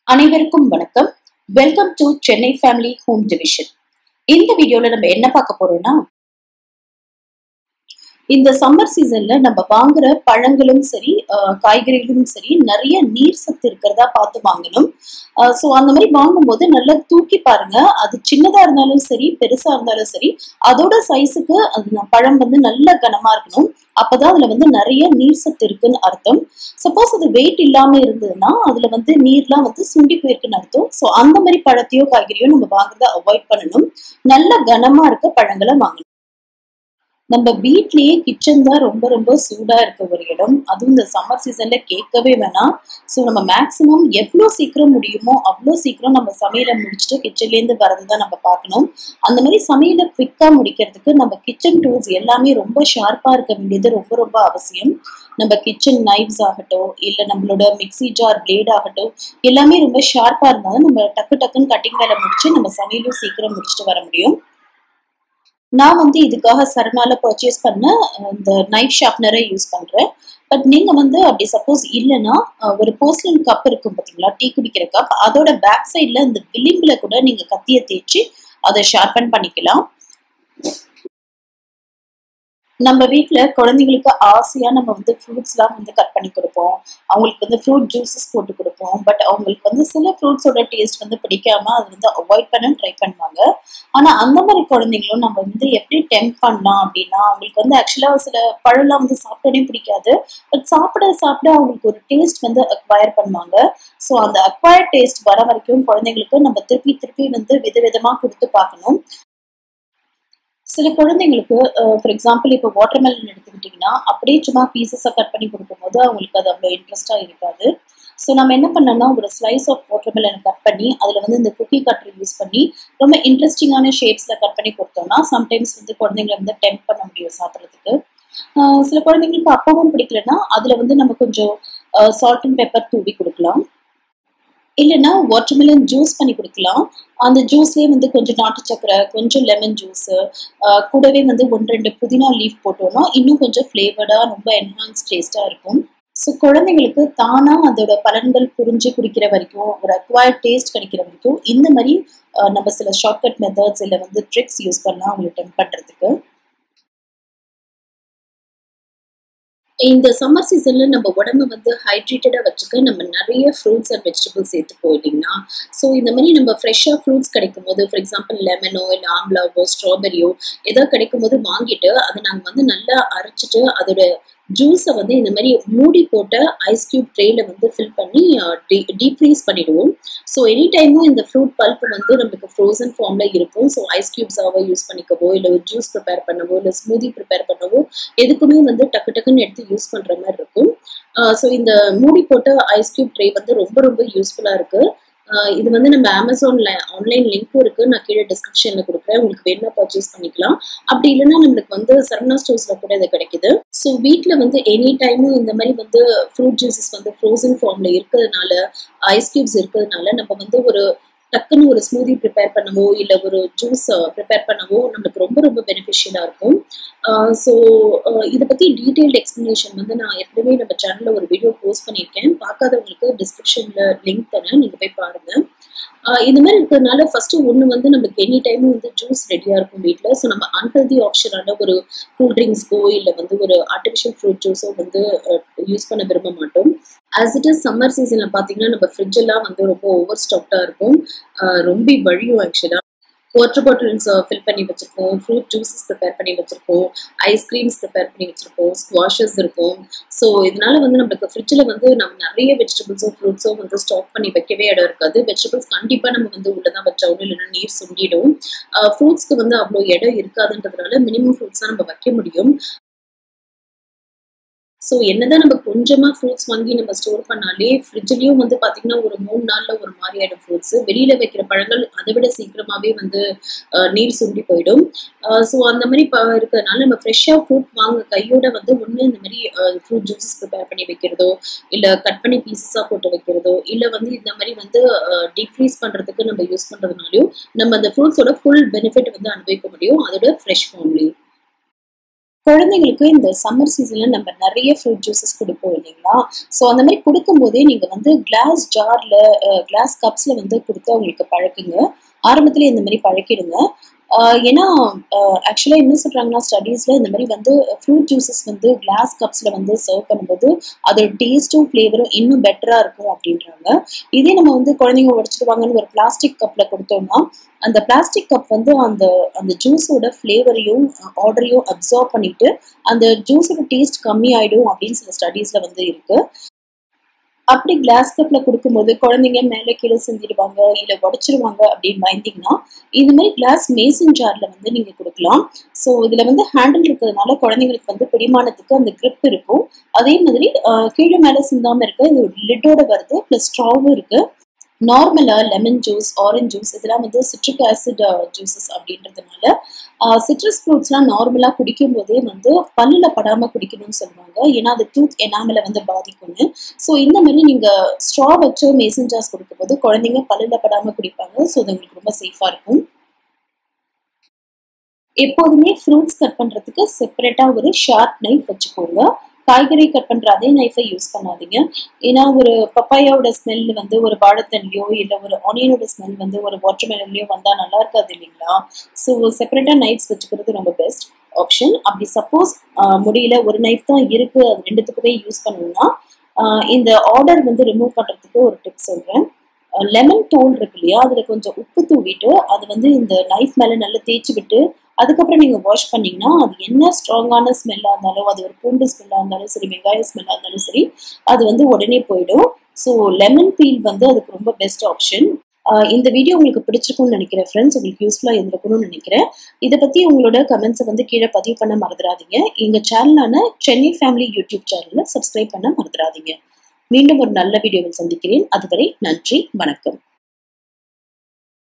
அனைவருக்கும் வணக்கம் welcome to Chennai family home division இந்த வீடியோல நம்ம என்ன பார்க்க போறோம்னா இந்த சம்மர் சீசன்ல நம்ம வாங்குற பழங்களும் சரி அஹ், காய்கறிகளும் சரி நிறைய நீர் சத்து இருக்கிறதா பார்த்து வாங்கணும் ஸோ அந்த மாதிரி வாங்கும்போது நல்லா தூக்கி பாருங்க அது சின்னதா இருந்தாலும் சரி பெருசா இருந்தாலும் சரி அதோட சைஸுக்கு அது ந- பழம் வந்து நல்ல கனமா இருக்கணும் அப்பதான் அதுல வந்து நிறைய நீர் சத்து இருக்குன்னு அர்த்தம் சப்போஸ் அது வெயிட் இல்லாம இருந்ததுன்னா அதுல வந்து நீர்லாம் வந்து சுண்டி போயிருக்குன்னு அர்த்தம் ஸோ அந்த மாதிரி பழத்தையோ காய்கறியோ நம்ம வாங்குறத அவாய்ட் பண்ணணும் நல்ல கனமா இருக்க பழங்களை வாங்கணும் நம்ம வீட்லயே கிச்சன் தான் ரொம்ப ரொம்ப சூடா இருக்க ஒரு இடம் அதுவும் இந்த சம்மர் சீசன்ல கேட்கவே வேணாம் ஸோ நம்ம மேக்ஸிமம் எவ்வளோ சீக்கிரம் முடியுமோ அவ்வளோ சீக்கிரம் நம்ம சமையலை முடிச்சுட்டு கிச்சன்லேருந்து வரது தான் நம்ம பார்க்கணும் அந்த மாதிரி சமையலை குவிக்காக முடிக்கிறதுக்கு நம்ம கிச்சன் டூல்ஸ் எல்லாமே ரொம்ப ஷார்ப்பாக இருக்க வேண்டியது ரொம்ப ரொம்ப அவசியம் நம்ம கிச்சன் நைஃப்ஸ் ஆகட்டும் இல்லை நம்மளோட மிக்ஸி ஜார் பிளேட் ஆகட்டும் எல்லாமே ரொம்ப ஷார்ப்பாக இருந்தாலும் நம்ம டக்கு டக்குன்னு கட்டிங் வேலை முடிச்சு நம்ம சமையலும் சீக்கிரம் முடிச்சுட்டு வர முடியும் நான் வந்து இதுக்காக சரணால பர்ச்சேஸ் பண்ண அஹ், இந்த நைஃப் ஷார்ப்னரை யூஸ் பண்றேன் பட் நீங்க வந்து அப்படி சப்போஸ் இல்லைன்னா அஹ், ஒரு போர்ஸ்லின் கப் இருக்கும் பாத்தீங்களா டீ குடிக்கிற கப் அதோட பேக் சைட்ல இந்த விளிம்புல கூட நீங்க கத்தியை தேய்ச்சி அதை ஷார்பன் பண்ணிக்கலாம் நம்ம வீட்ல குழந்தைங்களுக்கு ஆசையா நம்ம வந்து ஃப்ரூட்ஸ்லாம் வந்து கட் பண்ணி கொடுப்போம் அவங்களுக்கு வந்து ஃப்ரூட் ஜூஸஸ் போட்டு கொடுப்போம் பட் அவங்களுக்கு வந்து சில ஃப்ரூட்ஸோட டேஸ்ட் வந்து பிடிக்காம அது வந்து அவாய்ட் பண்ண ட்ரை பண்ணுவாங்க ஆனா அந்த மாதிரி குழந்தைங்களும் நம்ம வந்து எப்படி டெம்ப் பண்ணலாம் அப்படின்னா அவங்களுக்கு வந்து ஆக்சுவலா சில பழம்லாம் வந்து சாப்பிடவே பிடிக்காது பட் சாப்பிட சாப்பிட அவங்களுக்கு ஒரு டேஸ்ட் வந்து அக்வயர் பண்ணுவாங்க ஸோ அந்த அக்வயர் டேஸ்ட் வர வரைக்கும் குழந்தைங்களுக்கு நம்ம திருப்பி திருப்பி வந்து விதவிதமா கொடுத்து பார்க்கணும் சில குழந்தைங்களுக்கு ஃபார் எக்ஸாம்பிள் இப்போ வாட்டர்மெலன் எடுத்துக்கிட்டிங்கன்னா அப்படியே சும்மா பீசஸாக கட் பண்ணி கொடுக்கும்போது அவங்களுக்கு அது அவ்வளோ இன்ட்ரெஸ்டாக இருக்காது ஸோ நம்ம என்ன பண்ணோம்னா ஒரு ஸ்லைஸ் ஆஃப் வாட்டர்மெலனை கட் பண்ணி அதில் வந்து இந்த குக்கி கட்டர் யூஸ் பண்ணி ரொம்ப இன்ட்ரெஸ்டிங்கான ஷேப்ஸில் கட் பண்ணி கொடுத்தோம்னா சம்டைம்ஸ் வந்து குழந்தைங்களை வந்து டெம்ப் பண்ண முடியும் சாப்பிட்றதுக்கு ஆஹ் சில குழந்தைங்களுக்கு அப்பவும் பிடிக்கலன்னா அதில் வந்து நம்ம கொஞ்சம் சால்ட் அண்ட் பெப்பர் தூவி கொடுக்கலாம் இல்லைன்னா வாட்டர்மெலன் ஜூஸ் பண்ணி கொடுக்கலாம் அந்த ஜூஸ்லேயே வந்து கொஞ்சம் நாட்டு சக்கரை கொஞ்சம் லெமன் ஜூஸு கூடவே வந்து ஒன்று ரெண்டு புதினா லீஃப் போட்டோம்னா இன்னும் கொஞ்சம் ஃப்ளேவர்டாக ரொம்ப என்ஹான்ஸ் டேஸ்ட்டாக இருக்கும் ஸோ குழந்தைங்களுக்கு தானாக அதோட பலன்கள் புரிஞ்சு குடிக்கிற வரைக்கும் ஒரு அக்வயர்ட் டேஸ்ட் கிடைக்கிற வரைக்கும் இந்த மாதிரி அஹ், நம்ம சில ஷார்ட்கட் மெத்தட்ஸ் இல்லை வந்து ட்ரிக்ஸ் யூஸ் பண்ணலாம் அவங்களுக்கு டெம்ப் பண்ணுறதுக்கு இந்த சம்மர் சீசன்ல நம்ம உடம்ப வந்து ஹைட்ரேட்டடா வச்சுக்க நம்ம நிறைய ஃப்ரூட்ஸ் அண்ட் வெஜிடபிள்ஸ் சேர்த்து போயிட்டீங்கன்னா ஸோ இந்த மாதிரி நம்ம ஃப்ரெஷ்ஷாக ஃப்ரூட்ஸ் கிடைக்கும் போது ஃபார் எக்ஸாம்பிள் லெமனோ இல்லை ஆம்லாவோ ஸ்ட்ராபெரியோ ஏதோ கிடைக்கும் போது வாங்கிட்டு அதை நாங்கள் வந்து நல்லா அரைச்சிட்டு அதோட ஜூஸை வந்து இந்த மாதிரி மூடி போட்ட ஐஸ் கியூப் ட்ரேல வந்து ஃபில் பண்ணி டீப் ஃப்ரீஸ் பண்ணிடுவோம் ஸோ எனி டைமும் இந்த ஃப்ரூட் பல்ப் வந்து நம்மளுக்கு ஃப்ரோசன் ஃபார்ம்ல இருக்கும் ஸோ ஐஸ் கியூப்ஸாவோ யூஸ் பண்ணிக்கவோ இல்லை ஒரு ஜூஸ் ப்ரிப்பேர் பண்ணவோ இல்லை ஸ்மூதி ப்ரிப்பேர் பண்ணவோ எதுக்குமே வந்து டக்கு டக்குன்னு எடுத்து யூஸ் பண்ற மாதிரி இருக்கும் ஸோ இந்த மூடி போட்ட ஐஸ் கியூப் ட்ரே வந்து ரொம்ப ரொம்ப யூஸ்ஃபுல்லா இருக்கு ஆஹ் இது வந்து நம்ம அமேசான்ல ஆன்லைன் லிங்க்கும் இருக்கு நான் கீழே டிஸ்கிரிப்ஷன்ல கொடுக்குறேன் உங்களுக்கு வேணும்னா பர்ச்சேஸ் பண்ணிக்கலாம் அப்படி இல்லைன்னா நம்மளுக்கு வந்து சரவணா ஸ்டோர்ஸ்ல கூட இது கிடைக்குது ஸோ வீட்டில் வந்து எனி டைமும் இந்த மாதிரி வந்து ஃப்ரூட் ஜூஸஸ் வந்து ஃப்ரோசன் ஃபார்ம்ல இருக்கிறதுனால ஐஸ் கியூப்ஸ் இருக்கிறதுனால நம்ம வந்து ஒரு டக்குன்னு ஒரு ஸ்மூதி ப்ரிப்பேர் பண்ணவோ இல்லை ஒரு ஜூஸ் ப்ரிப்பேர் பண்ணவோ நமக்கு ரொம்ப ரொம்ப பெனிஃபிஷியலாக இருக்கும் ஸோ இதை பற்றி டீட்டெயில்டு எக்ஸ்ப்ளனேஷன் வந்து நான் ஏற்கனவே நம்ம சேனலில் ஒரு வீடியோ போஸ்ட் பண்ணியிருக்கேன் பார்க்காதவங்களுக்கு டிஸ்கிரிப்ஷனில் லிங்க் தரேன் நீங்கள் போய் பாருங்கள் ஆஹ் இந்த மாதிரி இருக்கிறதுனால ஃபர்ஸ்ட் ஒன்று வந்து நமக்கு எனி டைமும் வந்து ஜூஸ் ரெடியாக இருக்கும் வீட்டில் ஸோ நம்ம அன்ஹெல்தி ஆப்ஷனான ஒரு கூல் ட்ரிங்க்ஸ்க்கோ இல்லை வந்து ஒரு ஆர்டிஃபிஷியல் ஃப்ரூட் ஜூஸோ வந்து யூஸ் பண்ண விரும்ப மாட்டோம் ஆஸ் இட் இஸ் சம்மர் சீசனில் பார்த்தீங்கன்னா நம்ம ஃப்ரிட்ஜ் எல்லாம் வந்து ரொம்ப ஓவர் ஸ்டாக்டாக இருக்கும் ஆஹ் ரொம்ப வழியும் ஆக்சுவலாக வாட்டர் பாட்டில்ஸ் ஃபில் பண்ணி வச்சிருப்போம் ஃப்ரூட் ஜூஸஸ் ப்ரிப்பேர் பண்ணி வச்சிருப்போம் ஐஸ்கிரீம்ஸ் ப்ரிப்பேர் பண்ணி வச்சிருப்போம் ஸ்குவாஷஸ் இருக்கும் ஸோ இதனால வந்து நம்மளுக்கு ஃப்ரிட்ஜில் வந்து நம்ம நிறைய வெஜிடபிள்ஸோ ஃப்ரூட்ஸோ வந்து ஸ்டாக் பண்ணி வைக்கவே இடம் இருக்காது வெஜிடபிள்ஸ் கண்டிப்பாக நம்ம வந்து உள்ளதான் வச்சாலும் இல்லைன்னா நீர் சுண்டிடும் ஃப்ரூட்ஸ்க்கு வந்து அவ்வளோ இடம் இருக்காதுன்றதுனால மினிமம் ஃப்ரூட்ஸ் தான் நம்ம வைக்க முடியும் ஸோ என்னதான் நம்ம கொஞ்சமா ஃப்ரூட்ஸ் வாங்கி நம்ம ஸ்டோர் பண்ணாலே ஃப்ரிட்ஜ்லயும் வந்து பாத்தீங்கன்னா ஒரு மூணு நாள்ல ஒரு மாதிரி ஆயிடும் ஃப்ரூட்ஸ் வெளியில வைக்கிற பழங்கள் அதை விட சீக்கிரமாவே வந்து அஹ், நீர் சுண்டி போயிடும் ஸோ அந்த மாதிரி ப- இருக்கிறதுனால நம்ம ஃப்ரெஷ்ஷா ஃப்ரூட் வாங்க கையோட வந்து ஒண்ணு இந்த மாதிரி ஃப்ரூட் ஜூஸஸ் ப்ரிப்பேர் பண்ணி வைக்கிறதோ இல்ல கட் பண்ணி பீசஸா போட்டு வைக்கிறதோ இல்ல வந்து இந்த மாதிரி வந்து டீப் ஃப்ரீஸ் பண்றதுக்கு நம்ம யூஸ் பண்றதுனாலயும் நம்ம அந்த ஃப்ரூட்ஸோட ஃபுல் பெனிஃபிட் வந்து அனுபவிக்க முடியும் அதோட ஃப்ரெஷ் ஃபார்ம்லயும் குழந்தைங்களுக்கு இந்த சம்மர் சீசன்ல நம்ம நிறைய ஃப்ரூட் ஜூஸஸ் கொடுப்போம் இல்லைங்களா ஸோ அந்த மாதிரி கொடுக்கும்போதே நீங்க வந்து கிளாஸ் ஜார்ல கிளாஸ் கப்ஸ்ல வந்து கொடுத்து அவங்களுக்கு பழக்குங்க ஆரம்பத்துல இந்த மாதிரி பழக்கிடுங்க ஆஹ் ஏன்னா ஆக்சுவலாக என்ன சொல்றாங்கன்னா ஸ்டடீஸ்ல இந்த மாதிரி வந்து ஃப்ரூட் ஜூஸஸ் வந்து கிளாஸ் கப்ஸ்ல வந்து சர்வ் பண்ணும்போது அதோட டேஸ்ட்டும் ஃப்ளேவரும் இன்னும் பெட்டரா இருக்கும் அப்படின்றாங்க இதே நம்ம வந்து குழந்தைங்க உடச்சிடுவாங்கன்னு ஒரு பிளாஸ்டிக் கப்ல கொடுத்தோம்னா அந்த பிளாஸ்டிக் கப் வந்து அந்த அந்த ஜூஸோட ஃப்ளேவரையும் ஆர்டரையும் அப்சர்வ் பண்ணிட்டு அந்த ஜூஸோட டேஸ்ட் கம்மி ஆயிடும் அப்படின்னு சில ஸ்டடீஸ்ல வந்து இருக்கு அப்படி கிளாஸ் கப்ல கொடுக்கும்போது குழந்தைங்க மேலே கீழே சிந்திடுவாங்க இல்லை உடச்சிருவாங்க அப்படின்னு பயந்தீங்கன்னா இது மாதிரி கிளாஸ் மேசன் ஜார்ல வந்து நீங்க கொடுக்கலாம் ஸோ இதுல வந்து ஹேண்டில் இருக்கிறதுனால குழந்தைங்களுக்கு வந்து பிடிமானத்துக்கு அந்த grip இருக்கும் அதே மாதிரி ஆஹ், கீழே மேலே சிந்தாம இருக்க இது ஒரு லிட்டோட வருது ப்ளஸ் ஸ்ட்ராவும் இருக்கு நார்மலா லெமன் ஜூஸ் ஆரஞ்சு ஜூஸ் இதெல்லாம் வந்து சிட்ரிக் ஆசிட் ஜூஸஸ் அப்படின்றதுனால சிட்ரஸ் ஃப்ரூட்ஸ்லாம் நார்மலாக குடிக்கும் போதே வந்து பல்லில் படாமல் குடிக்கணும்னு சொல்லுவாங்க ஏன்னா அது டூத் எனாமலை வந்து பாதிக்கும்னு ஸோ இந்த மாதிரி நீங்கள் ஸ்ட்ரா வச்சு மேசன் ஜார்ஸ் கொடுக்கும்போது குழந்தைங்க பல்லில் படாமல் குடிப்பாங்க ஸோ அது உங்களுக்கு ரொம்ப சேஃபாக இருக்கும் எப்போதுமே ஃப்ரூட்ஸ் கட் பண்ணுறதுக்கு செப்பரேட்டாக ஒரு ஷார்ப் நைஃப் வச்சுக்கோங்க காய்கறி கட் பண்ணுற அதே நைஃபை யூஸ் பண்ணாதீங்க ஏன்னா ஒரு பப்பாயாவோட ஸ்மெல் வந்து ஒரு வாழைத்தண்ணியோ இல்லை ஒரு ஆனியனோட ஸ்மெல் வந்து ஒரு வாட்டர்மெலன்லையோ வந்தால் நல்லா இருக்காது இல்லைங்களா ஸோ செப்பரேட்டாக நைஃப்ஸ் வச்சுக்கிறது ரொம்ப பெஸ்ட் ஆப்ஷன் அப்படி சப்போஸ் முடியல ஒரு நைஃப் தான் இருக்கு அது ரெண்டுத்துக்குமே யூஸ் பண்ணணும்னா ஆஹ் இந்த ஆர்டர் வந்து ரிமூவ் பண்ணுறதுக்கு ஒரு டிப் சொல்கிறேன் லெமன் தோல் இருக்கு இல்லையா அதில் கொஞ்சம் உப்பு தூவிட்டு அது வந்து இந்த நைஃப் மேலே நல்லா தேய்ச்சி விட்டு அதுக்கப்புறம் நீங்கள் வாஷ் பண்ணீங்கன்னா அது என்ன ஸ்ட்ராங்கான ஸ்மெல்லாக இருந்தாலும் அது ஒரு பூண்டு ஸ்மெல்லாக இருந்தாலும் சரி வெங்காய ஸ்மெல்லாக இருந்தாலும் சரி அது வந்து உடனே போயிடும் ஸோ லெமன் பீல் வந்து அதுக்கு ரொம்ப பெஸ்ட் ஆப்ஷன் இந்த வீடியோ உங்களுக்கு பிடிச்சிருக்கும்னு நினைக்கிறேன் ஃப்ரெண்ட்ஸ் உங்களுக்கு யூஸ்ஃபுல்லாக இருந்திருக்கும்னு நினைக்கிறேன் இதை பற்றி உங்களோட கமெண்ட்ஸை வந்து கீழே பதிவு பண்ண மறந்துடாதீங்க எங்கள் சேனலான சென்னை ஃபேமிலி யூடியூப் சேனலில் சப்ஸ்கிரைப் பண்ண மறந்துடாதீங்க மீண்டும் ஒரு நல்ல வீடியோவில் சந்திக்கிறேன் அதுவரை நன்றி வணக்கம்